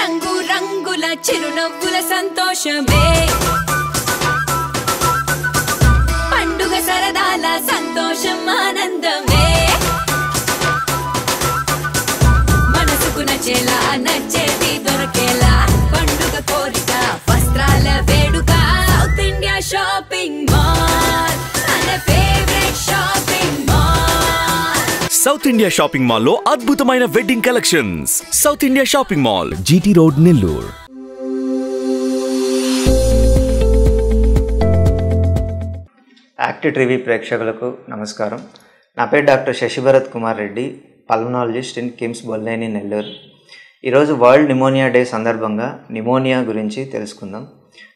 రంగు రంగుల చిరునవ్వుల సంతోషమే పండుగ సరదాల సంతోషం ఆనందమే మనసుకు నచ్చేలా నచ్చేది దొరకేలా పండుగ కోరిక వస్త్రాల వేడుక సౌత్ ఇండియా షాపింగ్ మాల్ మన favourite shopping mall South India Shopping Mall లో అద్భుతమైన wedding collections South India Shopping Mall GT road Nellore active TV ప్రేక్షకులకు నమస్కారం నా పేరు doctor Shashibharat Kumar Reddy pulmonologist in KIMS Bolleni Nellore ఈరోజు వరల్డ్ నిమోనియా డే సందర్భంగా నిమోనియా గురించి తెలుసుకుందాం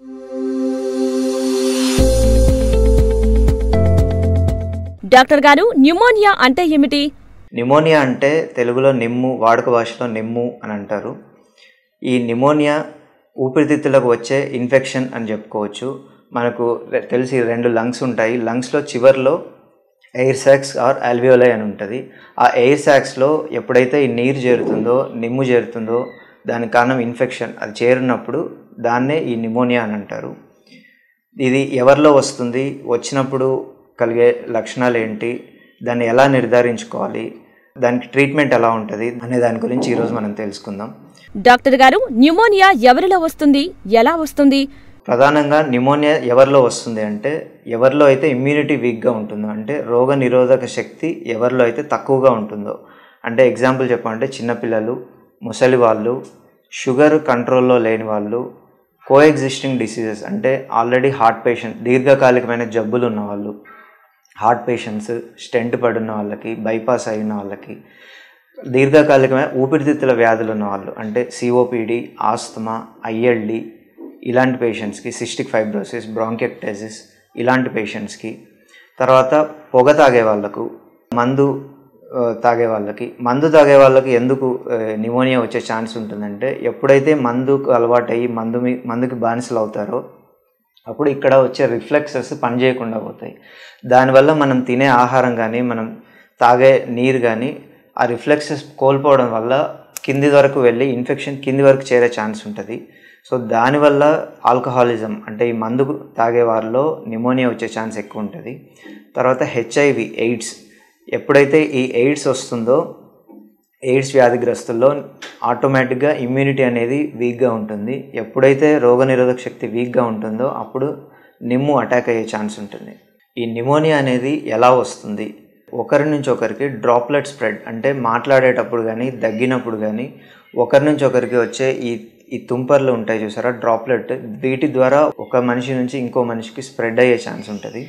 డాక్టర్ గారు న్యూమోనియా అంటే ఏమిటి నిమోనియా అంటే తెలుగులో నిమ్ము వాడుక భాషలో నిమ్ము అని అంటారు ఈ నిమోనియా ఊపిరితిత్తులకు వచ్చే ఇన్ఫెక్షన్ అని చెప్పుకోవచ్చు మనకు రె- తెలిసి రెండు లంగ్స్ ఉంటాయి లంగ్స్లో చివర్లో ఎయిర్ సాక్స్ ఆర్ ఆల్వియోలై అని ఉంటుంది ఆ ఎయిర్ సాక్స్లో ఎప్పుడైతే ఈ నీరు చేరుతుందో నిమ్ము చేరుతుందో దానికి కారణం ఇన్ఫెక్షన్ అది చేరినప్పుడు దాన్నే ఈ నిమోనియా అని అంటారు ఇది ఎవరిలో వస్తుంది వచ్చినప్పుడు కలిగే లక్షణాలు ఏంటి దాన్ని ఎలా నిర్ధారించుకోవాలి దానికి ట్రీట్మెంట్ ఎలా ఉంటుంది అనే దాని గురించి ఈరోజు మనం తెలుసుకుందాం డాక్టర్ గారు న్యూమోనియా ఎవరిలో వస్తుంది ఎలా వస్తుంది ప్రధానంగా నిమోనియా ఎవరిలో వస్తుంది అంటే ఎవరిలో అయితే ఇమ్యూనిటీ వీక్గా ఉంటుందో అంటే రోగ నిరోధక శక్తి ఎవరిలో అయితే తక్కువగా ఉంటుందో అంటే ఎగ్జాంపుల్ చెప్పాలంటే చిన్నపిల్లలు ముసలి వాళ్ళు షుగర్ కంట్రోల్లో లేని వాళ్ళు కో ఎగ్జిస్టింగ్ డిసీజెస్ అంటే ఆల్రెడీ హార్ట్ పేషెంట్ దీర్ఘకాలికమైన జబ్బులు ఉన్న వాళ్ళు హార్ట్ పేషెంట్స్ స్టెంట్ పడున్న వాళ్ళకి బైపాస్ అయిన వాళ్ళకి దీర్ఘకాలికమైన ఊపిరితిత్తుల వ్యాధులు ఉన్న వాళ్ళు అంటే సిఓపిడి ఆస్తమా ఐఎల్డి ఇలాంటి పేషెంట్స్కి సిస్టిక్ ఫైబ్రోసిస్ బ్రాంకెక్టైసిస్ ఇలాంటి పేషెంట్స్కి తర్వాత పొగ తాగే వాళ్ళకు మందు ఆ, తాగే వాళ్ళకి మందు తాగే వాళ్ళకి ఎందుకు ఆ, నిమోనియా వచ్చే ఛాన్స్ ఉంటుందంటే ఎప్పుడైతే మందుకు అలవాటయ్యి మందు మీ మందుకి బానిసలు అవుతారో అప్పుడు ఇక్కడ వచ్చే రిఫ్లెక్సెస్ పనిచేయకుండా పోతాయి దానివల్ల మనం తినే ఆహారం కానీ మనం తాగే నీరు కానీ ఆ రిఫ్లెక్సెస్ కోల్పోవడం వల్ల కింది వరకు వెళ్ళి ఇన్ఫెక్షన్ కింది వరకు చేరే ఛాన్స్ ఉంటుంది సో దానివల్ల ఆల్కహాలిజం అంటే ఈ మందు తాగే వారిలో నిమోనియా వచ్చే ఛాన్స్ ఎక్కువ ఉంటుంది తర్వాత హెచ్ఐవి ఎయిడ్స్ ఎప్పుడైతే ఈ ఎయిడ్స్ వస్తుందో ఎయిడ్స్ వ్యాధిగ్రస్తుల్లో ఆటోమేటిక్గా ఇమ్యూనిటీ అనేది వీక్గా ఉంటుంది ఎప్పుడైతే రోగనిరోధక శక్తి వీక్గా ఉంటుందో అప్పుడు నిమ్ము అటాక్ అయ్యే ఛాన్స్ ఉంటుంది ఈ నిమోనియా అనేది ఎలా వస్తుంది ఒకరి నుంచి ఒకరికి డ్రాప్లెట్ స్ప్రెడ్ అంటే మాట్లాడేటప్పుడు కానీ దగ్గినప్పుడు కానీ ఒకరి నుంచి ఒకరికి వచ్చే ఈ ఈ తుంపర్లు ఉంటాయి చూసారా డ్రాప్లెట్ వీటి ద్వారా ఒక మనిషి నుంచి ఇంకో మనిషికి స్ప్రెడ్ అయ్యే ఛాన్స్ ఉంటుంది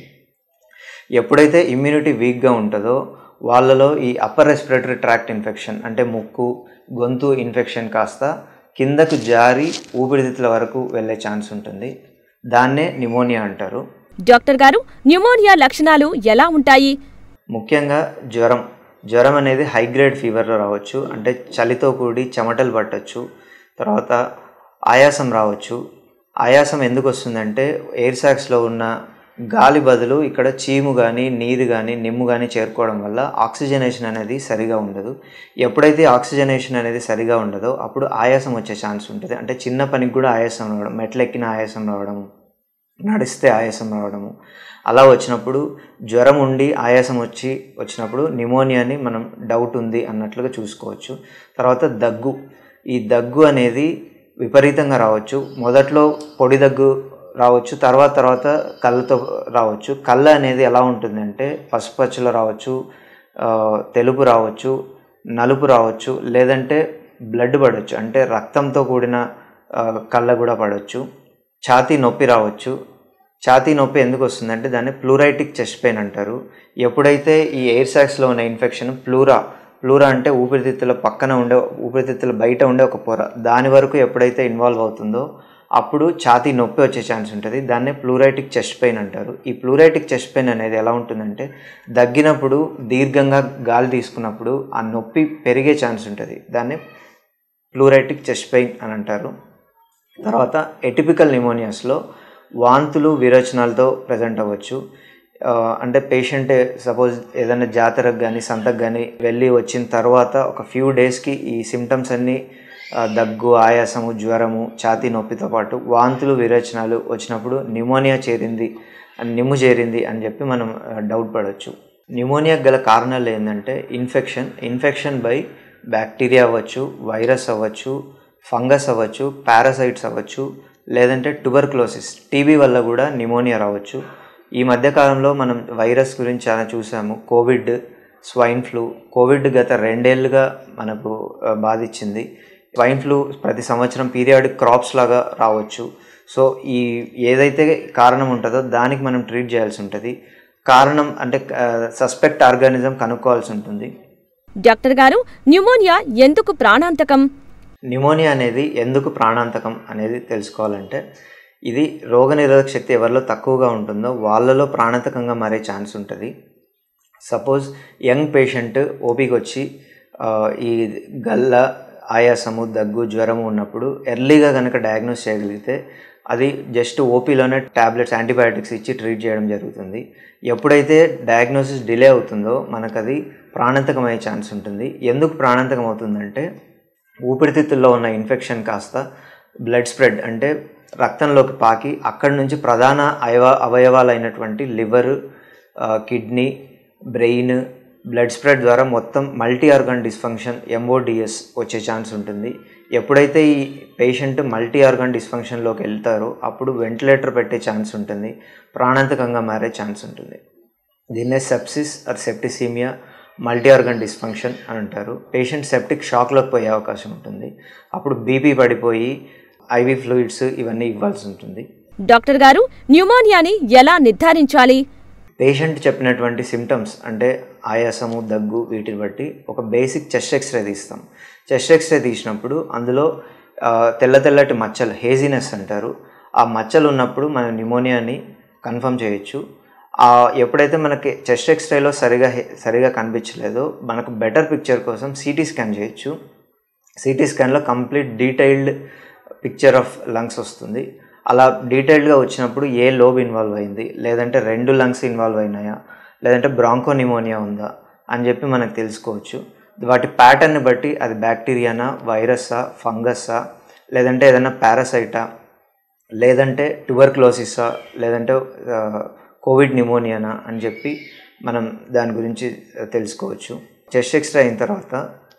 ఎప్పుడైతే ఇమ్యూనిటీ వీక్గా ఉంటుందో వాళ్ళలో ఈ అప్పర్ రెస్పిరేటరీ ట్రాక్ట్ ఇన్ఫెక్షన్ అంటే ముక్కు గొంతు ఇన్ఫెక్షన్ కాస్త కిందకు జారి ఊపిరితిత్తుల వరకు వెళ్ళే ఛాన్స్ ఉంటుంది దాన్నే నిమోనియా అంటారు డాక్టర్ గారు న్యూమోనియా లక్షణాలు ఎలా ఉంటాయి ముఖ్యంగా జ్వరం జ్వరం అనేది హై గ్రేడ్ ఫీవర్లో రావచ్చు అంటే చలితో కూడి చెమటలు పట్టచ్చు తర్వాత ఆయాసం రావచ్చు ఆయాసం ఎందుకు వస్తుందంటే ఎయిర్ సాక్స్లో ఉన్న గాలి బదులు ఇక్కడ చీము కానీ నీరు కానీ నిమ్ము కానీ చేరుకోవడం వల్ల ఆక్సిజనేషన్ అనేది సరిగా ఉండదు ఎప్పుడైతే ఆక్సిజనేషన్ అనేది సరిగా ఉండదో అప్పుడు ఆయాసం వచ్చే ఛాన్స్ ఉంటుంది అంటే చిన్న పనికి కూడా ఆయాసం రావడం మెట్లెక్కిన ఆయాసం రావడము నడిస్తే ఆయాసం రావడము అలా వచ్చినప్పుడు జ్వరం ఉండి ఆయాసం వచ్చి వచ్చినప్పుడు నిమోనియాని మనం డౌట్ ఉంది అన్నట్లుగా చూసుకోవచ్చు తర్వాత దగ్గు ఈ దగ్గు అనేది విపరీతంగా రావచ్చు మొదట్లో పొడి దగ్గు రావచ్చు తర్వాత తర్వాత కళ్ళతో రావచ్చు కళ్ళ అనేది ఎలా ఉంటుందంటే పసుపచ్చలో రావచ్చు ఆ, తెలుపు రావచ్చు నలుపు రావచ్చు లేదంటే బ్లడ్ పడవచ్చు అంటే రక్తంతో కూడిన ఆ, కళ్ళ కూడా పడవచ్చు ఛాతీ నొప్పి రావచ్చు ఛాతీ నొప్పి ఎందుకు వస్తుందంటే దాన్ని ప్లూరైటిక్ చెస్ట్ పెయిన్ అంటారు ఎప్పుడైతే ఈ ఎయిర్ సాక్స్లో ఉన్న ఇన్ఫెక్షన్ ప్లూరా ప్లూరా అంటే ఊపిరితిత్తుల పక్కన ఉండే ఊపిరితిత్తుల బయట ఉండే ఒక పొర దాని వరకు ఎప్పుడైతే ఇన్వాల్వ్ అవుతుందో అప్పుడు ఛాతీ నొప్పి వచ్చే ఛాన్స్ ఉంటుంది దాన్నే ప్లూరైటిక్ చెస్ట్ పెయిన్ అంటారు ఈ ప్లూరైటిక్ చెస్ట్ పెయిన్ అనేది ఎలా ఉంటుందంటే దగ్గినప్పుడు దీర్ఘంగా గాలి తీసుకున్నప్పుడు ఆ నొప్పి పెరిగే ఛాన్స్ ఉంటుంది దాన్ని ప్లూరైటిక్ చెస్ట్ పెయిన్ అని అంటారు తర్వాత ఎటిపికల్ నిమోనియాస్లో వాంతులు విరోచనాలతో ప్రజెంట్ అవ్వచ్చు ఆ, అంటే పేషెంట్ సపోజ్ ఏదైనా జాతరకు కానీ సంతకు కానీ వెళ్ళి వచ్చిన తర్వాత ఒక ఫ్యూ డేస్కి ఈ సిమ్టమ్స్ అన్నీ ఆ, దగ్గు ఆయాసము జ్వరము ఛాతీ నొప్పితో పాటు వాంతులు విరేచనాలు వచ్చినప్పుడు న్యూమోనియా చేరింది అని నిమ్ము చేరింది అని చెప్పి మనం ఆ, డౌట్ పడవచ్చు న్యూమోనియా గల కారణాలు ఏంటంటే ఇన్ఫెక్షన్ ఇన్ఫెక్షన్ బై బ్యాక్టీరియా అవ్వచ్చు వైరస్ అవ్వచ్చు ఫంగస్ అవ్వచ్చు పారాసైట్స్ అవ్వచ్చు లేదంటే ట్యూబర్క్లోసిస్ టీబీ వల్ల కూడా న్యూమోనియా రావచ్చు ఈ మధ్యకాలంలో మనం వైరస్ గురించి చాలా చూసాము కోవిడ్ స్వైన్ ఫ్లూ కోవిడ్ గత రెండేళ్లుగా మనకు ఆ, బాధించింది స్వైన్ ఫ్లూ ప్రతి సంవత్సరం పీరియాడిక్ క్రాప్స్ లాగా రావచ్చు సో ఈ ఏదైతే కారణం ఉంటుందో దానికి మనం ట్రీట్ చేయాల్సి ఉంటుంది కారణం అంటే సస్పెక్ట్ ఆర్గానిజం కనుక్కోవాల్సి ఉంటుంది డాక్టర్ గారు న్యూమోనియా ఎందుకు ప్రాణాంతకం న్యూమోనియా అనేది ఎందుకు ప్రాణాంతకం అనేది తెలుసుకోవాలంటే ఇది రోగనిరోధక శక్తి ఎవరిలో తక్కువగా ఉంటుందో వాళ్ళలో ప్రాణాంతకంగా మారే ఛాన్స్ ఉంటుంది సపోజ్ యంగ్ పేషెంట్ ఓపీకి వచ్చి ఆ, ఈ గల్ల ఆయాసము దగ్గు జ్వరము ఉన్నప్పుడు ఎర్లీగా కనుక డయాగ్నోస్ చేయగలిగితే అది జస్ట్ ఓపీలోనే ట్యాబ్లెట్స్ యాంటీబయాటిక్స్ ఇచ్చి ట్రీట్ చేయడం జరుగుతుంది ఎప్పుడైతే డయాగ్నోసిస్ డిలే అవుతుందో మనకు అది ప్రాణాంతకమయ్యే ఛాన్స్ ఉంటుంది ఎందుకు ప్రాణాంతకం అవుతుందంటే ఊపిరితిత్తుల్లో ఉన్న ఇన్ఫెక్షన్ కాస్త బ్లడ్ స్ప్రెడ్ అంటే రక్తంలోకి పాకి అక్కడి నుంచి ప్రధాన అవయవ అవయవాలైనటువంటి liver kidney brain blood spread ద్వారా మొత్తం మల్టీ ఆర్గాన్ డిస్ఫంక్షన్ ఎంఓడిఎస్ వచ్చే ఛాన్స్ ఉంటుంది ఎప్పుడైతే ఈ పేషెంట్ మల్టీ ఆర్గాన్ డిస్ఫంక్షన్లోకి వెళ్తారో అప్పుడు వెంటిలేటర్ పెట్టే ఛాన్స్ ఉంటుంది ప్రాణాంతకంగా మారే ఛాన్స్ ఉంటుంది దీన్నే sepsis or septicaemia multi organ dysfunction అని అంటారు పేషెంట్ సెప్టిక్ షాక్లోకి పోయే అవకాశం ఉంటుంది అప్పుడు బీపీ పడిపోయి ఐవి ఫ్లూయిడ్స్ ఇవన్నీ ఇవ్వాల్సి ఉంటుంది డాక్టర్ గారు న్యూమోనియాని ఎలా నిర్ధారించాలి పేషెంట్ చెప్పినటువంటి సిమ్టమ్స్ అంటే ఆయాసము దగ్గు వీటిని బట్టి ఒక బేసిక్ చెస్ట్ ఎక్స్రే తీస్తాం చెస్ట్ ఎక్స్రే తీసినప్పుడు అందులో ఆ, తెల్ల తెల్లటి మచ్చలు హేజినెస్ అంటారు ఆ మచ్చలు ఉన్నప్పుడు మనం న్యూమోనియాని కన్ఫర్మ్ చేయొచ్చు ఆ, ఎప్పుడైతే మనకి చెస్ట్ ఎక్స్రేలో సరిగా హె- సరిగా కనిపించలేదో మనకు బెటర్ పిక్చర్ కోసం సిటీ స్కాన్ చేయొచ్చు సిటీ స్కాన్లో complete detailed picture of lungs వస్తుంది అలా డీటెయిల్డ్గా వచ్చినప్పుడు ఏ లోబ్ ఇన్వాల్వ్ అయింది లేదంటే రెండు లంగ్స్ ఇన్వాల్వ్ అయినాయా లేదంటే బ్రాంకోనిమోనియా ఉందా అని చెప్పి మనకు తెలుసుకోవచ్చు వాటి ప్యాటర్న్ని బట్టి అది బ్యాక్టీరియానా వైరస్సా ఫంగస్సా లేదంటే ఏదైనా పారాసైటా లేదంటే ట్యూబర్క్లోసిసా లేదంటే ఆ, కోవిడ్ న్యూమోనియానా అని చెప్పి మనం దాని గురించి ఆ, తెలుసుకోవచ్చు చెస్ట్ ఎక్స్రే అయిన తర్వాత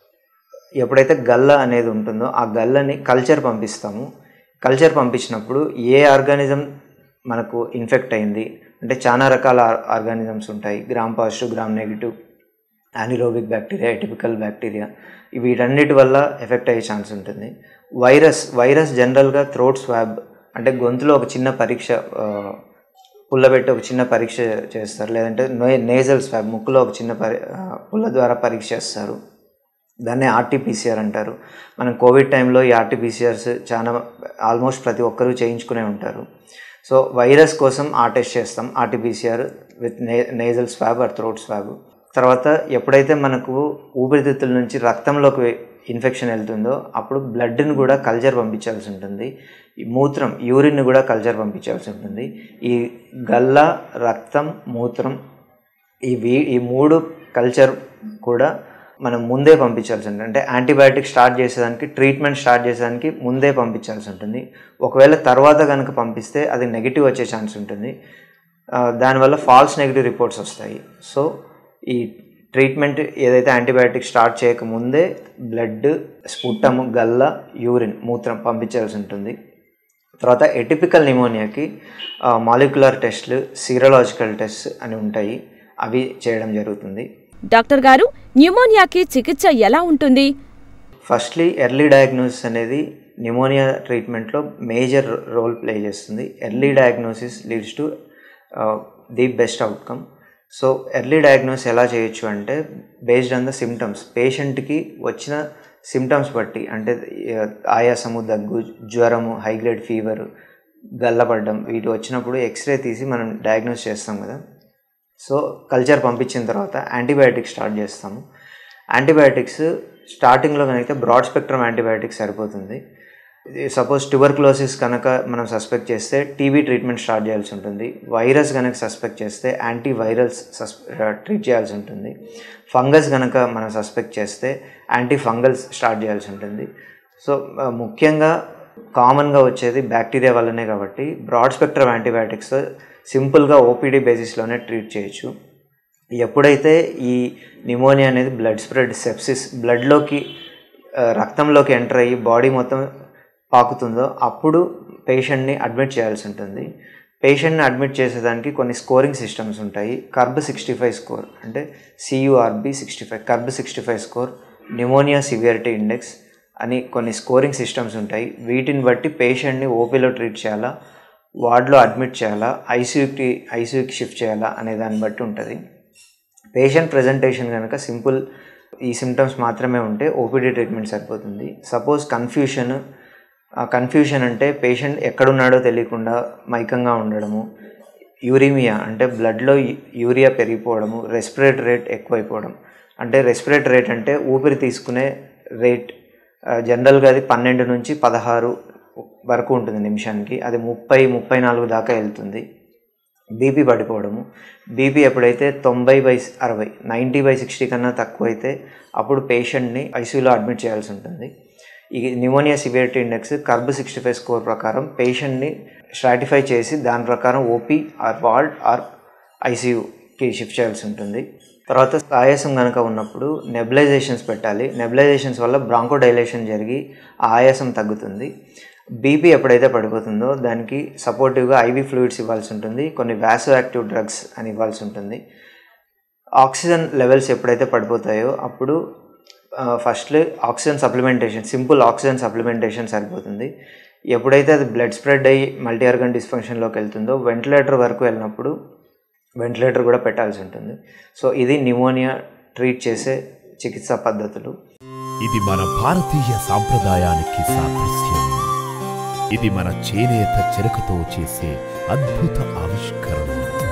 ఎప్పుడైతే గల్ల అనేది ఉంటుందో ఆ గల్లని కల్చర్ పంపిస్తాము కల్చర్ పంపించినప్పుడు ఏ ఆర్గానిజం మనకు ఇన్ఫెక్ట్ అయింది అంటే చాలా రకాల ఆర్గానిజమ్స్ ఉంటాయి gram positive gram negative anaerobic bacteria atypical bacteria వీటన్నిటి వల్ల ఎఫెక్ట్ అయ్యే ఛాన్స్ ఉంటుంది వైరస్ వైరస్ జనరల్గా థ్రోట్ స్వాబ్ అంటే గొంతులో ఒక చిన్న పరీక్ష ఆ, పుల్లబెట్టి ఒక చిన్న పరీక్ష చేస్తారు లేదంటే నేజల్ స్వాబ్ ముక్కులో ఒక చిన్న పరి ఆ, పుల్ల ద్వారా పరీక్ష చేస్తారు దాన్ని ఆర్టీపీసీఆర్ అంటారు మనం కోవిడ్ టైంలో ఈ ఆర్టీపీసీఆర్స్ చాలా ఆల్మోస్ట్ ప్రతి ఒక్కరూ చేయించుకునే ఉంటారు సో వైరస్ కోసం ఆ టెస్ట్ చేస్తాం ఆర్టీపీసీఆర్ విత్ నే nasal swab or throat swab తర్వాత ఎప్పుడైతే మనకు ఊపిరితిత్తుల నుంచి రక్తంలోకి ఇన్ఫెక్షన్ వెళ్తుందో అప్పుడు బ్లడ్ని కూడా కల్చర్ పంపించాల్సి ఉంటుంది ఈ మూత్రం యూరిన్ కూడా కల్చర్ పంపించాల్సి ఉంటుంది ఈ గల్ల రక్తం మూత్రం ఈ వీ ఈ మూడు కల్చర్ కూడా మనం ముందే పంపించాల్సి ఉంటుంది అంటే యాంటీబయాటిక్ స్టార్ట్ చేసేదానికి ట్రీట్మెంట్ స్టార్ట్ చేసేదానికి ముందే పంపించాల్సి ఉంటుంది ఒకవేళ తర్వాత కనుక పంపిస్తే అది నెగిటివ్ వచ్చే ఛాన్స్ ఉంటుంది ఆ, దానివల్ల ఫాల్స్ నెగిటివ్ రిపోర్ట్స్ వస్తాయి సో ఈ ట్రీట్మెంట్ ఏదైతే యాంటీబయాటిక్ స్టార్ట్ చేయకముందే బ్లడ్ స్ఫుట్టము గల్ల యూరిన్ మూత్రం పంపించాల్సి ఉంటుంది తర్వాత ఎటిపికల్ నిమోనియాకి మాలిక్యులర్ టెస్ట్లు సీరలాజికల్ టెస్ట్ అని ఉంటాయి అవి చేయడం జరుగుతుంది డాక్టర్ గారు న్యూమోనియాకి చికిత్స ఎలా ఉంటుంది ఫస్ట్లీ ఎర్లీ డయాగ్నోసిస్ అనేది న్యూమోనియా ట్రీట్మెంట్లో మేజర్ రోల్ ప్లే చేస్తుంది early diagnosis leads to the best outcome so early diagnose ఎలా చేయొచ్చు అంటే బేస్డ్ ఆన్ ద సిమ్టమ్స్ పేషెంట్కి వచ్చిన సిమ్టమ్స్ బట్టి అంటే ఆ, ఆయాసము దగ్గు జ్వరము హై గ్రేడ్ ఫీవర్ గల్లపడ్డం వీటి వచ్చినప్పుడు ఎక్స్రే తీసి మనం డయాగ్నోస్ చేస్తాం కదా సో కల్చర్ పంపించిన తర్వాత యాంటీబయాటిక్స్ స్టార్ట్ చేస్తాము యాంటీబయాటిక్స్ స్టార్టింగ్లో కనుక బ్రాడ్ స్పెక్ట్రమ్ యాంటీబయాటిక్స్ సరిపోతుంది సపోజ్ ట్యూబర్క్లోసిస్ కనుక మనం సస్పెక్ట్ చేస్తే టీబీ ట్రీట్మెంట్ స్టార్ట్ చేయాల్సి ఉంటుంది వైరస్ కనుక సస్పెక్ట్ చేస్తే యాంటీ వైరల్స్ సస్ ట్రీట్ చేయాల్సి ఉంటుంది ఫంగస్ కనుక మనం సస్పెక్ట్ చేస్తే యాంటీ ఫంగల్స్ స్టార్ట్ చేయాల్సి ఉంటుంది సో ఆ, ముఖ్యంగా కామన్గా వచ్చేది బ్యాక్టీరియా వల్లనే కాబట్టి బ్రాడ్ స్పెక్ట్రమ్ యాంటీబయాటిక్స్ సింపుల్గా ఓపీడీ బేసిస్లోనే ట్రీట్ చేయొచ్చు ఎప్పుడైతే ఈ నిమోనియా అనేది బ్లడ్ స్ప్రెడ్ సెప్సిస్ బ్లడ్లోకి ఆ, రక్తంలోకి ఎంటర్ అయ్యి బాడీ మొత్తం పాకుతుందో అప్పుడు పేషెంట్ని అడ్మిట్ చేయాల్సి ఉంటుంది పేషెంట్ని అడ్మిట్ చేసేదానికి కొన్ని స్కోరింగ్ సిస్టమ్స్ ఉంటాయి కర్బ్ సిక్స్టీ ఫైవ్ స్కోర్ అంటే CURB sixty five CURB sixty five score pneumonia severity index అని కొన్ని స్కోరింగ్ సిస్టమ్స్ ఉంటాయి వీటిని బట్టి పేషెంట్ని ఓపీలో ట్రీట్ చేయాలా వార్డ్లో అడ్మిట్ చేయాలా ఐసీయూకి ఐసీయూకి షిఫ్ట్ చేయాలా అనే దాన్ని బట్టి ఉంటుంది పేషెంట్ ప్రజెంటేషన్ కనుక సింపుల్ ఈ సిమ్టమ్స్ మాత్రమే ఉంటే ఓపీడీ ట్రీట్మెంట్ సరిపోతుంది సపోజ్ కన్ఫ్యూషన్ కన్ఫ్యూషన్ అంటే పేషెంట్ ఎక్కడున్నాడో తెలియకుండా మైకంగా ఉండడము యూరిమియా అంటే బ్లడ్లో యూరియా పెరిగిపోవడము రెస్పిరేట్ రేట్ ఎక్కువైపోవడం అంటే రెస్పిరేట్ రేట్ అంటే ఊపిరి తీసుకునే రేట్ జనరల్గా అది పన్నెండు నుంచి పదహారు వరకు ఉంటుంది నిమిషానికి అది ముప్పై ముప్పై నాలుగు దాకా వెళ్తుంది బీపీ పడిపోవడము బీపీ ఎప్పుడైతే తొంభై బై అరవై నైంటీ బై సిక్స్టీ కన్నా తక్కువ అయితే అప్పుడు పేషెంట్ని ఐసీయూలో అడ్మిట్ చేయాల్సి ఉంటుంది ఈ pneumonia severity index CURB sixty five score ప్రకారం పేషెంట్ని స్ట్రాటిఫై చేసి దాని ప్రకారం ఓపీ ఆర్ వార్డ్ ఆర్ ఐసీయూకి షిఫ్ట్ చేయాల్సి ఉంటుంది తర్వాత ఆయాసం కనుక ఉన్నప్పుడు నెబిలైజేషన్స్ పెట్టాలి నెబిలైజేషన్స్ వల్ల బ్రాంకోడైలేషన్ జరిగి ఆ ఆయాసం తగ్గుతుంది బీపీ ఎప్పుడైతే పడిపోతుందో దానికి సపోర్టివ్గా ఐవీ ఫ్లూయిడ్స్ ఇవ్వాల్సి ఉంటుంది కొన్ని వ్యాసో యాక్టివ్ డ్రగ్స్ అని ఇవ్వాల్సి ఉంటుంది ఆక్సిజన్ లెవెల్స్ ఎప్పుడైతే పడిపోతాయో అప్పుడు firstly oxygen supplementation simple oxygen supplementation సరిపోతుంది ఎప్పుడైతే అది బ్లడ్ స్ప్రెడ్ అయ్యి మల్టీ ఆర్గన్ డిస్ఫంక్షన్లోకి వెళ్తుందో వెంటిలేటర్ వరకు వెళ్ళినప్పుడు వెంటిలేటర్ కూడా పెట్టాల్సి ఉంటుంది సో ఇది నిమోనియా ట్రీట్ చేసే చికిత్సా పద్ధతులు ఇది మన భారతీయ సాంప్రదాయానికి సాదృశ్యం ఇది మన చేనేత చెరకుతో చేసే అద్భుత ఆవిష్కరణ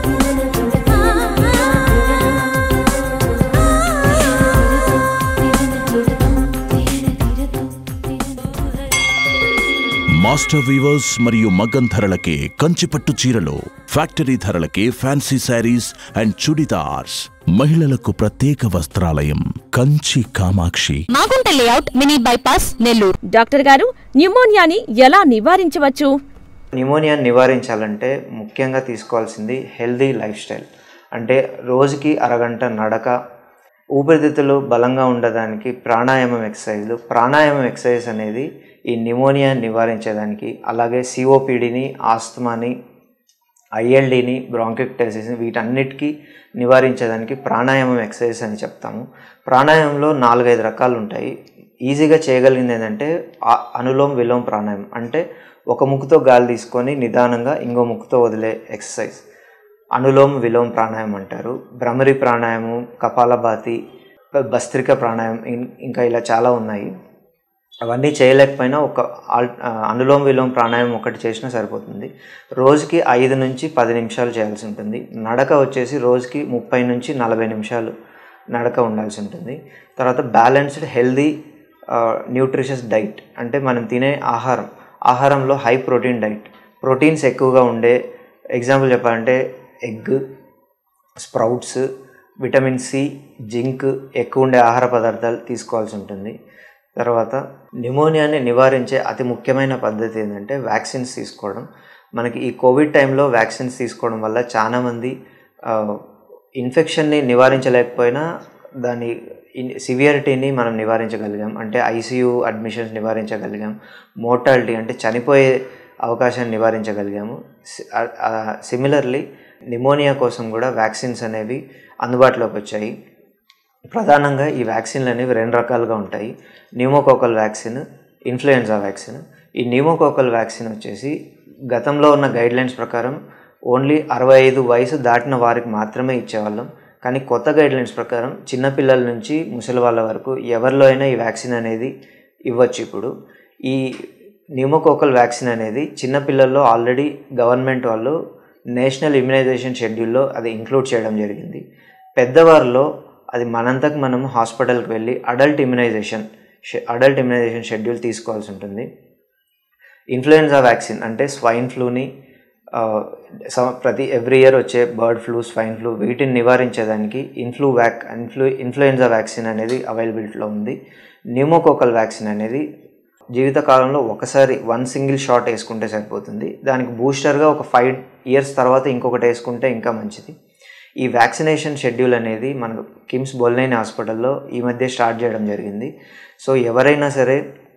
మాస్టర్ వీవర్స్ మరియు మగ్గం ధరలకే కంచిపట్టు చీరలు ఫ్యాక్టరీ ధరలకే ఫ్యాన్సీ శారీస్ అండ్ చుడిదార్స్ మహిళలకు ప్రత్యేక వస్త్రాలయం Kanchi Kamakshi Magunta layout mini bypass Nellore doctor గారు న్యూమోనియాని ఎలా నివారించవచ్చు నిమోనియాని నివారించాలంటే ముఖ్యంగా తీసుకోవాల్సింది హెల్దీ లైఫ్ స్టైల్ అంటే రోజుకి అరగంట నడక ఊపిరితిత్తులు బలంగా ఉండడానికి ప్రాణాయామం ఎక్సర్సైజ్లు ప్రాణాయామం ఎక్సర్సైజ్ అనేది ఈ నిమోనియా నివారించేదానికి అలాగే సిఓపిడిని ఆస్తమాని ఐఎల్డిని బ్రాంకిక్టైసిస్ని వీటన్నిటికీ నివారించేదానికి ప్రాణాయామం ఎక్సర్సైజ్ అని చెప్తాము ప్రాణాయామంలో నాలుగైదు రకాలు ఉంటాయి ఈజీగా చేయగలిగింది ఏంటంటే ఆ- అనులోమ్ విలోమ్ ప్రాణాయామం అంటే ఒక ముక్కుతో గాలి తీసుకొని నిదానంగా ఇంకో ముక్కుతో వదిలే ఎక్సర్సైజ్ అనులోమ్ విలోమ్ ప్రాణాయామం అంటారు భ్రమరి ప్రాణాయామం కపాలభాతి భస్త్రిక ప్రాణాయామం ఇం- ఇంకా ఇలా చాలా ఉన్నాయి అవన్నీ చేయలేకపోయినా ఒక ఆల్ ఆ, అనులోమ విలోమ ప్రాణాయామం ఒకటి చేసినా సరిపోతుంది రోజుకి ఐదు నుంచి పది నిమిషాలు చేయాల్సి ఉంటుంది నడక వచ్చేసి రోజుకి ముప్పై నుంచి నలభై నిమిషాలు నడక ఉండాల్సి ఉంటుంది తర్వాత బ్యాలెన్స్డ్ హెల్దీ న్యూట్రిషియస్ డైట్ అంటే మనం తినే ఆహారం ఆహారంలో హై ప్రోటీన్ డైట్ ప్రోటీన్స్ ఎక్కువగా ఉండే ఎగ్జాంపుల్ చెప్పాలంటే egg sprouts vitamin C zinc ఎక్కువ ఉండే ఆహార పదార్థాలు తీసుకోవాల్సి ఉంటుంది తర్వాత న్యూమోనియాని నివారించే అతి ముఖ్యమైన పద్ధతి ఏంటంటే వ్యాక్సిన్స్ తీసుకోవడం మనకి ఈ కోవిడ్ టైంలో వ్యాక్సిన్స్ తీసుకోవడం వల్ల చాలామంది ఇన్ఫెక్షన్ని నివారించలేకపోయినా దాని సివియరిటీని మనం నివారించగలిగాం అంటే ఐసీయూ అడ్మిషన్స్ నివారించగలిగాం మోర్టాలిటీ అంటే చనిపోయే అవకాశాన్ని నివారించగలిగాము సిమిలర్లీ నిమోనియా కోసం కూడా వ్యాక్సిన్స్ అనేవి అందుబాటులోకి వచ్చాయి ప్రధానంగా ఈ వ్యాక్సిన్లు అనేవి రెండు రకాలుగా ఉంటాయి న్యూమోకోకల్ వ్యాక్సిన్ ఇన్ఫ్లుయెన్జా వ్యాక్సిన్ ఈ న్యూమోకోకల్ వ్యాక్సిన్ వచ్చేసి గతంలో ఉన్న గైడ్లైన్స్ ప్రకారం ఓన్లీ అరవై ఐదు వయసు దాటిన వారికి మాత్రమే ఇచ్చేవాళ్ళం కానీ కొత్త గైడ్లైన్స్ ప్రకారం చిన్నపిల్లల నుంచి ముసలి వాళ్ళ వరకు ఎవరిలో అయినా ఈ వ్యాక్సిన్ అనేది ఇవ్వచ్చు ఇప్పుడు ఈ న్యూమోకోకల్ వ్యాక్సిన్ అనేది చిన్నపిల్లల్లో ఆల్రెడీ గవర్నమెంట్ వాళ్ళు నేషనల్ ఇమ్యునైజేషన్ షెడ్యూల్లో అది ఇంక్లూడ్ చేయడం జరిగింది పెద్దవారిలో అది మనంతకు మనం హాస్పిటల్కి వెళ్ళి adult immunisation adult immunisation schedule తీసుకోవాల్సి ఉంటుంది ఇన్ఫ్లుయెన్జా వ్యాక్సిన్ అంటే స్వైన్ ఫ్లూని ఆ, సమ- ప్రతి ఎవ్రీ ఇయర్ వచ్చే బర్డ్ ఫ్లూ స్వైన్ ఫ్లూ వీటిని నివారించేదానికి ఇన్ఫ్లూ వ్యాక్ ఇన్ఫ్లూ ఇన్ఫ్లుయెన్జా వ్యాక్సిన్ అనేది అవైలబిలిటీలో ఉంది న్యూమోకోకల్ వ్యాక్సిన్ అనేది జీవితకాలంలో ఒకసారి వన్ సింగిల్ షాట్ వేసుకుంటే సరిపోతుంది దానికి బూస్టర్గా ఒక ఫైవ్ ఇయర్స్ తర్వాత ఇంకొకటి వేసుకుంటే ఇంకా మంచిది ఈ వ్యాక్సినేషన్ షెడ్యూల్ అనేది మన కిమ్స్ బొల్నైన్ హాస్పిటల్లో ఈ మధ్య స్టార్ట్ చేయడం జరిగింది సో ఎవరైనా సరే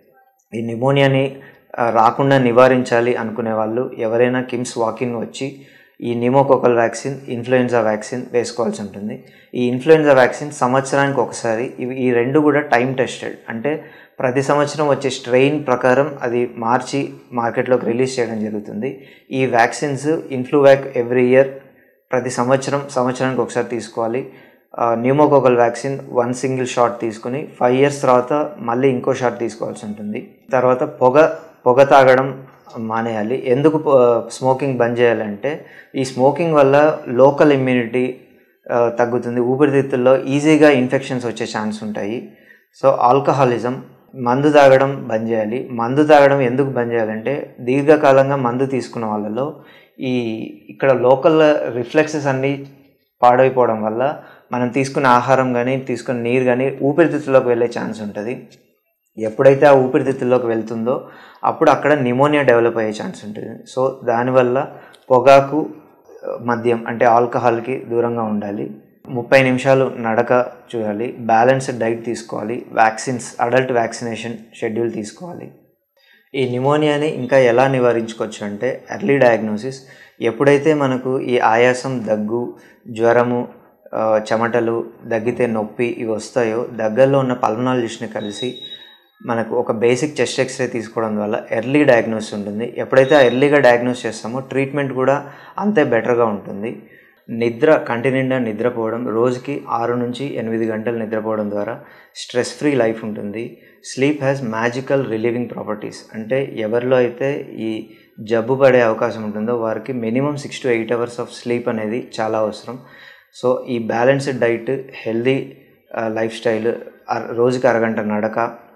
ఈ నిమోనియాని ఆ, రాకుండా నివారించాలి అనుకునే వాళ్ళు ఎవరైనా కిమ్స్ వాకిన్ వచ్చి ఈ నిమోకోకల్ వ్యాక్సిన్ ఇన్ఫ్లుయెన్జా వ్యాక్సిన్ వేసుకోవాల్సి ఉంటుంది ఈ ఇన్ఫ్లుయెన్జా వ్యాక్సిన్ సంవత్సరానికి ఒకసారి ఇవి ఈ రెండు కూడా టైం టెస్టెడ్ అంటే ప్రతి సంవత్సరం వచ్చే స్ట్రెయిన్ ప్రకారం అది మార్చి మార్కెట్లోకి రిలీజ్ చేయడం జరుగుతుంది ఈ వ్యాక్సిన్స్ ఇన్ఫ్లూవాక్ ఎవ్రీ ఇయర్ ప్రతి సంవత్సరం సంవత్సరానికి ఒకసారి తీసుకోవాలి pneumococcal vaccine one single shot తీసుకుని ఫైవ్ ఇయర్స్ తర్వాత మళ్ళీ ఇంకో షాట్ తీసుకోవాల్సి ఉంటుంది తర్వాత పొగ పొగ తాగడం మానేయాలి ఎందుకు స్మోకింగ్ బంద్ చేయాలంటే ఈ స్మోకింగ్ వల్ల లోకల్ ఇమ్యూనిటీ తగ్గుతుంది ఊపిరితిత్తుల్లో ఈజీగా ఇన్ఫెక్షన్స్ వచ్చే ఛాన్స్ ఉంటాయి సో ఆల్కహాలిజం మందు తాగడం బంద్ చేయాలి మందు తాగడం ఎందుకు బంద్ చేయాలంటే దీర్ఘకాలంగా మందు తీసుకున్న వాళ్ళలో ఈ ఇక్కడ లోకల్ రిఫ్లెక్సెస్ అన్నీ పాడైపోవడం వల్ల మనం తీసుకున్న ఆహారం కానీ తీసుకున్న నీరు కానీ ఊపిరితిత్తుల్లోకి వెళ్ళే ఛాన్స్ ఉంటుంది ఎప్పుడైతే ఆ ఊపిరితిత్తుల్లోకి వెళ్తుందో అప్పుడు అక్కడ నిమోనియా డెవలప్ అయ్యే ఛాన్స్ ఉంటుంది సో దానివల్ల పొగాకు మద్యం అంటే ఆల్కహాల్కి దూరంగా ఉండాలి ముప్పై నిమిషాలు నడక చూడాలి బ్యాలెన్స్డ్ డైట్ తీసుకోవాలి వ్యాక్సిన్స్ అడల్ట్ వ్యాక్సినేషన్ షెడ్యూల్ తీసుకోవాలి ఈ నిమోనియాని ఇంకా ఎలా నివారించుకోవచ్చు అంటే ఎర్లీ డయాగ్నోసిస్ ఎప్పుడైతే మనకు ఈ ఆయాసం దగ్గు జ్వరము ఆ, చెమటలు దగ్గితే నొప్పి ఇవి వస్తాయో దగ్గరలో ఉన్న పల్మనాలజిస్ట్ని కలిసి మనకు ఒక బేసిక్ చెస్ట్ ఎక్స్రే తీసుకోవడం వల్ల ఎర్లీ డయాగ్నోస్ ఉంటుంది ఎప్పుడైతే ఆ ఎర్లీగా డయాగ్నోస్ చేస్తామో ట్రీట్మెంట్ కూడా అంతే బెటర్గా ఉంటుంది నిద్ర కంటి నిండా నిద్రపోవడం రోజుకి ఆరు నుంచి ఎనిమిది గంటలు నిద్రపోవడం ద్వారా స్ట్రెస్ ఫ్రీ లైఫ్ ఉంటుంది sleep has magical relieving properties అంటే ఎవరిలో అయితే ఈ జబ్బు పడే అవకాశం ఉంటుందో వారికి minimum six to eight hours of sleep అనేది చాలా అవసరం సో ఈ balanced diet healthy lifestyle రోజుకి అరగంట నడక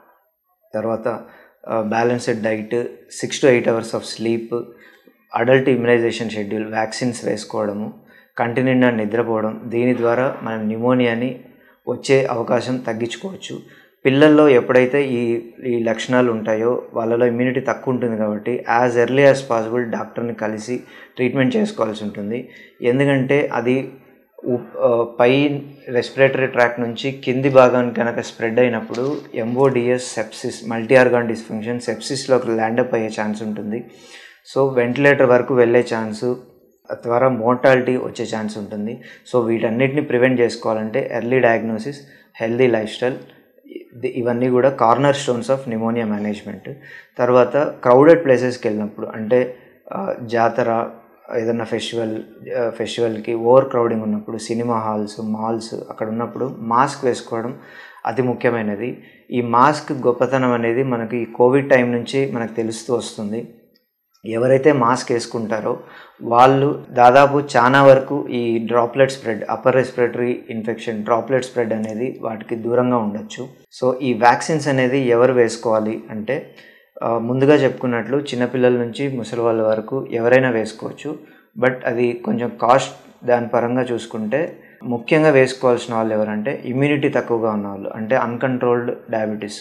తర్వాత balanced diet six to eight hours of sleep adult immunisation schedule vaccines వేసుకోవడము కంటి నిండా నిద్రపోవడం దీని ద్వారా మనం న్యూమోనియాని వచ్చే అవకాశం తగ్గించుకోవచ్చు పిల్లల్లో ఎప్పుడైతే ఈ ఈ లక్షణాలు ఉంటాయో వాళ్ళలో ఇమ్యూనిటీ తక్కువ ఉంటుంది కాబట్టి యాజ్ ఎర్లీ యాజ్ పాసిబుల్ డాక్టర్ని కలిసి ట్రీట్మెంట్ చేసుకోవాల్సి ఉంటుంది ఎందుకంటే అది ఉప్- ఆ, పై రెస్పిరేటరీ ట్రాక్ నుంచి కింది భాగానికి కనుక స్ప్రెడ్ అయినప్పుడు MODS sepsis multi organ dysfunction సెప్సిస్లోకి ల్యాండప్ అయ్యే ఛాన్స్ ఉంటుంది సో వెంటిలేటర్ వరకు వెళ్ళే ఛాన్సు ద్వారా మోర్టాలిటీ వచ్చే ఛాన్స్ ఉంటుంది సో వీటన్నిటిని ప్రివెంట్ చేసుకోవాలంటే early diagnosis healthy lifestyle ఇది- ఇవన్నీ కూడా cornerstones of pneumonia management తర్వాత క్రౌడెడ్ ప్లేసెస్కి వెళ్ళినప్పుడు అంటే ఆ, జాతర ఏదైనా ఫెస్టివల్ ఆ, ఫెస్టివల్కి ఓవర్ క్రౌడింగ్ ఉన్నప్పుడు సినిమా హాల్స్ మాల్స్ అక్కడ ఉన్నప్పుడు మాస్క్ వేసుకోవడం అతి ముఖ్యమైనది ఈ మాస్క్ గొప్పతనం అనేది మనకి ఈ కోవిడ్ టైం నుంచి మనకు తెలుస్తూ వస్తుంది ఎవరైతే మాస్క్ వేసుకుంటారో వాళ్ళు దాదాపు చాలా వరకు ఈ droplet spread upper respiratory infection droplet spread అనేది వాటికి దూరంగా ఉండొచ్చు సో ఈ వ్యాక్సిన్స్ అనేది ఎవరు వేసుకోవాలి అంటే ఆ, ముందుగా చెప్పుకున్నట్లు చిన్నపిల్లల నుంచి ముసలి వాళ్ళ వరకు ఎవరైనా వేసుకోవచ్చు బట్ అది కొంచెం కాస్ట్ దాని పరంగా చూసుకుంటే ముఖ్యంగా వేసుకోవాల్సిన వాళ్ళు ఎవరంటే ఇమ్యూనిటీ తక్కువగా ఉన్న వాళ్ళు అంటే అన్కంట్రోల్డ్ డయాబెటీస్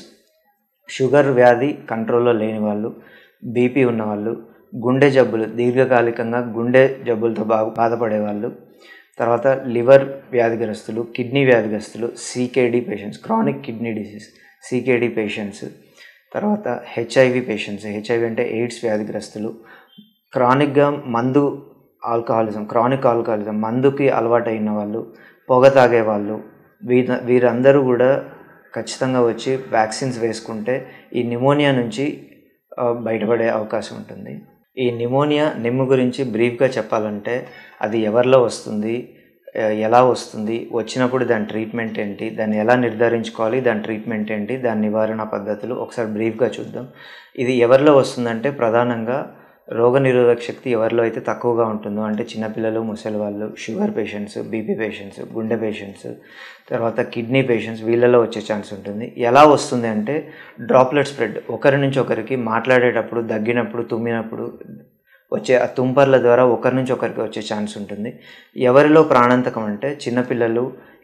షుగర్ వ్యాధి కంట్రోల్లో లేని వాళ్ళు బీపీ ఉన్నవాళ్ళు గుండె జబ్బులు దీర్ఘకాలికంగా గుండె జబ్బులతో బా బాధపడే వాళ్ళు తర్వాత లివర్ వ్యాధిగ్రస్తులు కిడ్నీ వ్యాధిగ్రస్తులు CKD patients chronic kidney disease CKD patients తర్వాత హెచ్ఐవి పేషెంట్స్ హెచ్ఐవి అంటే ఎయిడ్స్ వ్యాధిగ్రస్తులు క్రానిక్గా మందు ఆల్కహాలిజం క్రానిక్ ఆల్కహాలిజం మందుకి అలవాటైన వాళ్ళు పొగ తాగే వాళ్ళు వీర వీరందరూ కూడా ఖచ్చితంగా వచ్చి వ్యాక్సిన్స్ వేసుకుంటే ఈ నిమోనియా నుంచి ఆ, బయటపడే అవకాశం ఉంటుంది ఈ నిమోనియా నిమ్ము గురించి బ్రీఫ్గా చెప్పాలంటే అది ఎవరిలో వస్తుంది ఆ, ఎలా వస్తుంది వచ్చినప్పుడు దాని ట్రీట్మెంట్ ఏంటి దాన్ని ఎలా నిర్ధారించుకోవాలి దాని ట్రీట్మెంట్ ఏంటి దాని నివారణ పద్ధతులు ఒకసారి బ్రీఫ్గా చూద్దాం ఇది ఎవరిలో వస్తుందంటే ప్రధానంగా రోగనిరోధక శక్తి ఎవరిలో అయితే తక్కువగా ఉంటుందో అంటే చిన్నపిల్లలు ముసలి వాళ్ళు షుగర్ పేషెంట్స్ బీపీ పేషెంట్స్ గుండె పేషెంట్స్ తర్వాత కిడ్నీ పేషెంట్స్ వీళ్ళలో వచ్చే ఛాన్స్ ఉంటుంది ఎలా వస్తుంది అంటే డ్రాప్లెట్ స్ప్రెడ్ ఒకరి నుంచి ఒకరికి మాట్లాడేటప్పుడు దగ్గినప్పుడు తుమ్మినప్పుడు వచ్చే ఆ తుంపర్ల ద్వారా ఒకరి నుంచి ఒకరికి వచ్చే ఛాన్స్ ఉంటుంది ఎవరిలో ప్రాణాంతకం అంటే చిన్నపిల్లలు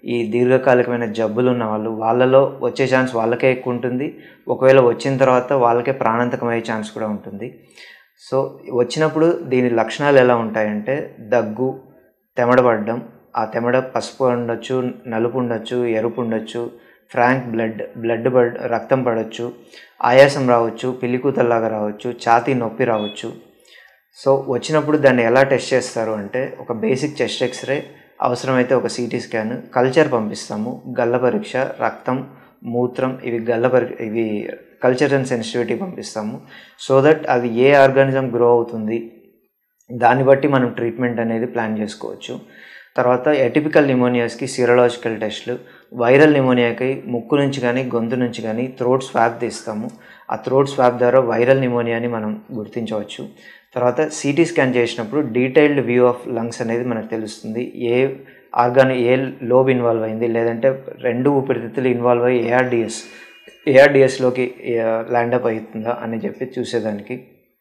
ఈ దీర్ఘకాలికమైన జబ్బులు ఉన్న వాళ్ళు వాళ్ళలో వచ్చే ఛాన్స్ వాళ్ళకే ఎక్కువ ఉంటుంది ఒకవేళ వచ్చిన తర్వాత వాళ్ళకే ప్రాణాంతకమయ్యే ఛాన్స్ కూడా ఉంటుంది సో వచ్చినప్పుడు దీని లక్షణాలు ఎలా ఉంటాయంటే దగ్గు తెమడబడడం ఆ తెమడ పసుపు ఉండొచ్చు నలుపు ఉండొచ్చు ఎరుపు ఉండొచ్చు ఫ్రాంక్ బ్లడ్ బ్లడ్ పడ్ రక్తం పడవచ్చు ఆయాసం రావచ్చు పిల్లికూతల్లాగా రావచ్చు ఛాతీ నొప్పి రావచ్చు సో వచ్చినప్పుడు దాన్ని ఎలా టెస్ట్ చేస్తారు అంటే ఒక బేసిక్ చెస్ట్ ఎక్స్రే అవసరమైతే ఒక సిటీ స్కాన్ కల్చర్ పంపిస్తాము గల్ల పరీక్ష రక్తం మూత్రం ఇవి గల్ల పరి ఇవి కల్చర్ అండ్ సెన్సిటివిటీ పంపిస్తాము సో దట్ అది ఏ ఆర్గానిజం గ్రో అవుతుంది దాన్ని బట్టి మనం ట్రీట్మెంట్ అనేది ప్లాన్ చేసుకోవచ్చు తర్వాత ఎటిపికల్ నిమోనియాస్కి సిరలాజికల్ టెస్ట్లు వైరల్ నిమోనియాకి ముక్కు నుంచి కానీ గొంతు నుంచి కానీ థ్రోట్ స్వాబ్ తీస్తాము ఆ థ్రోట్ స్వాబ్ ద్వారా వైరల్ నిమోనియాని మనం గుర్తించవచ్చు తర్వాత సిటీ స్కాన్ చేసినప్పుడు డీటెయిల్డ్ వ్యూ ఆఫ్ లంగ్స్ అనేది మనకు తెలుస్తుంది ఏ ఆర్గాన్ ఏ లోబ్ ఇన్వాల్వ్ అయింది లేదంటే రెండు ఊపిరితిత్తులు ఇన్వాల్వ్ అయ్యి ఏఆర్డిఎస్ ఏఆర్డిఎస్లోకి ల్యాండప్ అవుతుందా అని చెప్పి చూసేదానికి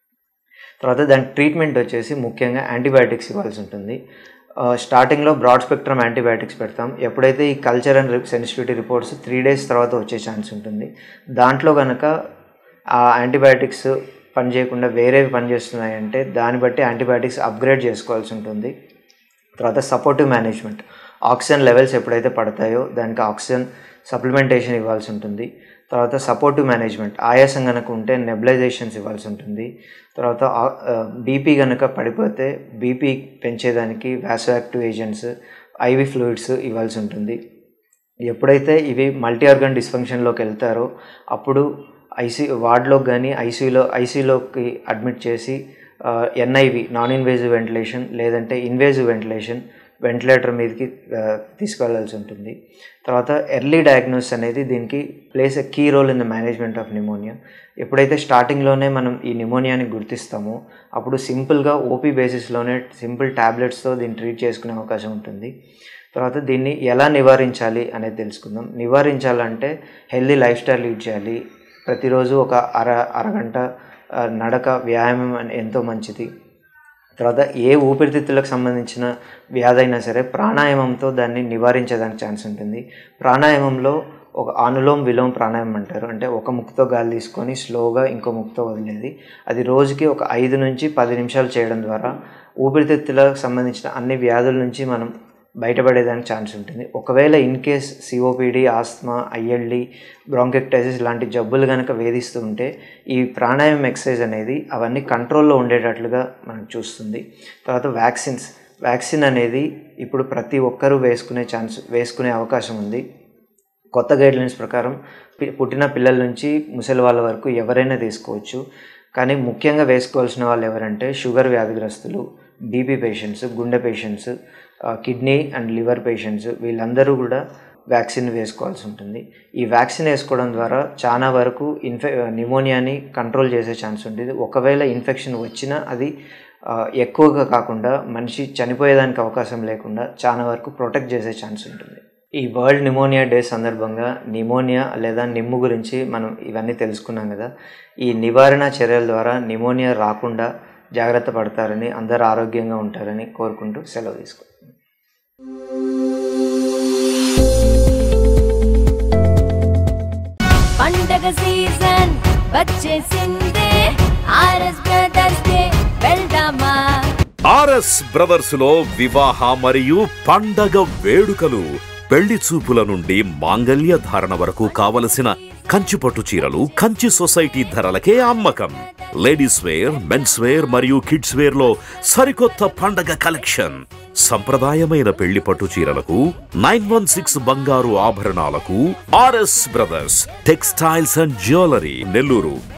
తర్వాత దాని ట్రీట్మెంట్ వచ్చేసి ముఖ్యంగా యాంటీబయాటిక్స్ ఇవ్వాల్సి ఉంటుంది ఆ, స్టార్టింగ్లో బ్రాడ్ స్పెక్ట్రమ్ యాంటీబయాటిక్స్ పెడతాం ఎప్పుడైతే ఈ culture and sensitivity reports three days తర్వాత వచ్చే ఛాన్స్ ఉంటుంది దాంట్లో కనుక ఆ యాంటీబయాటిక్స్ పనిచేయకుండా వేరేవి పనిచేస్తున్నాయంటే దాన్ని బట్టి యాంటీబయాటిక్స్ అప్గ్రేడ్ చేసుకోవాల్సి ఉంటుంది తర్వాత సపోర్టివ్ మేనేజ్మెంట్ ఆక్సిజన్ లెవెల్స్ ఎప్పుడైతే పడతాయో దానికి ఆక్సిజన్ సప్లిమెంటేషన్ ఇవ్వాల్సి ఉంటుంది తర్వాత సపోర్టివ్ మేనేజ్మెంట్ ఆయాసం కనుక ఉంటే నెబిలైజేషన్స్ ఇవ్వాల్సి ఉంటుంది తర్వాత బీపీ కనుక పడిపోతే బీపీ పెంచేదానికి వ్యాసోయాక్టివ్ ఏజెంట్స్ ఐవి ఫ్లూయిడ్స్ ఇవ్వాల్సి ఉంటుంది ఎప్పుడైతే ఇవి మల్టీ ఆర్గన్ డిస్ఫంక్షన్లోకి వెళ్తారో అప్పుడు ఐసీ వార్డ్లోకి కానీ ఐసీయూలో ఐసీలోకి అడ్మిట్ చేసి ఎన్ఐవి నాన్ ఇన్వేజివ్ వెంటిలేషన్ లేదంటే ఇన్వేజివ్ వెంటిలేషన్ వెంటిలేటర్ మీదకి ఆ, తీసుకెళ్లాల్సి ఉంటుంది తర్వాత ఎర్లీ డయాగ్నోస్ అనేది దీనికి plays a key role in the management of pneumonia ఎప్పుడైతే స్టార్టింగ్లోనే మనం ఈ నిమోనియాని గుర్తిస్తామో అప్పుడు సింపుల్గా ఓపీ బేసిస్లోనే సింపుల్ ట్యాబ్లెట్స్తో దీన్ని ట్రీట్ చేసుకునే అవకాశం ఉంటుంది తర్వాత దీన్ని ఎలా నివారించాలి అనేది తెలుసుకుందాం నివారించాలంటే హెల్దీ లైఫ్ స్టైల్ లీడ్ చేయాలి ప్రతిరోజు ఒక అర అరగంట ఆ, నడక వ్యాయామం అని ఎంతో మంచిది తర్వాత ఏ ఊపిరితిత్తులకు సంబంధించిన వ్యాధి అయినా సరే ప్రాణాయామంతో దాన్ని నివారించేదానికి ఛాన్స్ ఉంటుంది ప్రాణాయామంలో ఒక అనులోమ్ విలోమ్ ప్రాణాయామం అంటారు అంటే ఒక ముక్కుతో గాలి తీసుకొని స్లోగా ఇంకో ముక్కుతో వదిలేది అది రోజుకి ఒక ఐదు నుంచి పది నిమిషాలు చేయడం ద్వారా ఊపిరితిత్తులకు సంబంధించిన అన్ని వ్యాధుల నుంచి మనం బయటపడేదానికి ఛాన్స్ ఉంటుంది ఒకవేళ in case COPD asthma ILD bronchiectasis లాంటి జబ్బులు కనుక వేధిస్తూ ఉంటే ఈ ప్రాణాయామం ఎక్సర్సైజ్ అనేది అవన్నీ కంట్రోల్లో ఉండేటట్లుగా మనకు చూస్తుంది తర్వాత వ్యాక్సిన్స్ వ్యాక్సిన్ అనేది ఇప్పుడు ప్రతి ఒక్కరూ వేసుకునే ఛాన్స్ వేసుకునే అవకాశం ఉంది కొత్త గైడ్లైన్స్ ప్రకారం పి- పుట్టిన పిల్లల నుంచి ముసలి వాళ్ళ వరకు ఎవరైనా తీసుకోవచ్చు కానీ ముఖ్యంగా వేసుకోవాల్సిన వాళ్ళు ఎవరంటే షుగర్ వ్యాధిగ్రస్తులు బీపీ పేషెంట్స్ గుండె patients kidney and liver patients వీళ్ళందరూ కూడా వ్యాక్సిన్ వేసుకోవాల్సి ఉంటుంది ఈ వ్యాక్సిన్ వేసుకోవడం ద్వారా చాలా వరకు ఇన్ఫె నిమోనియాని కంట్రోల్ చేసే ఛాన్స్ ఉంటుంది ఒకవేళ ఇన్ఫెక్షన్ వచ్చినా అది ఆ, ఎక్కువగా కాకుండా మనిషి చనిపోయేదానికి అవకాశం లేకుండా చాలా వరకు ప్రొటెక్ట్ చేసే ఛాన్స్ ఉంటుంది ఈ వరల్డ్ నిమోనియా డే సందర్భంగా నిమోనియా లేదా నిమ్ము గురించి మనం ఇవన్నీ తెలుసుకున్నాం కదా ఈ నివారణ చర్యల ద్వారా నిమోనియా రాకుండా జాగ్రత్త పడతారని అందరూ ఆరోగ్యంగా ఉంటారని కోరుకుంటూ సెలవు తీసుకుంటాం పండగ సీజన్ వచ్చేసిందే ఆర్ఎస్ బ్రదర్స్ డే వెళ్దామా ఆర్ఎస్ బ్రదర్స్ లో వివాహ మరియు పండగ వేడుకలు పెళ్లి చూపుల నుండి మాంగల్య ధారణ వరకు కావలసిన కంచిపట్టు చీరలు కంచి సొసైటీ ధరలకే అమ్మకం లేడీస్ వేర్ మెన్స్ వేర్ మరియు కిడ్స్ వేర్ లో సరికొత్త పండగ కలెక్షన్ సంప్రదాయమైన పెళ్లి పట్టు చీరలకు నైన్ వన్ సిక్స్ బంగారు ఆభరణాలకు RS brothers textiles and jewellery Nellore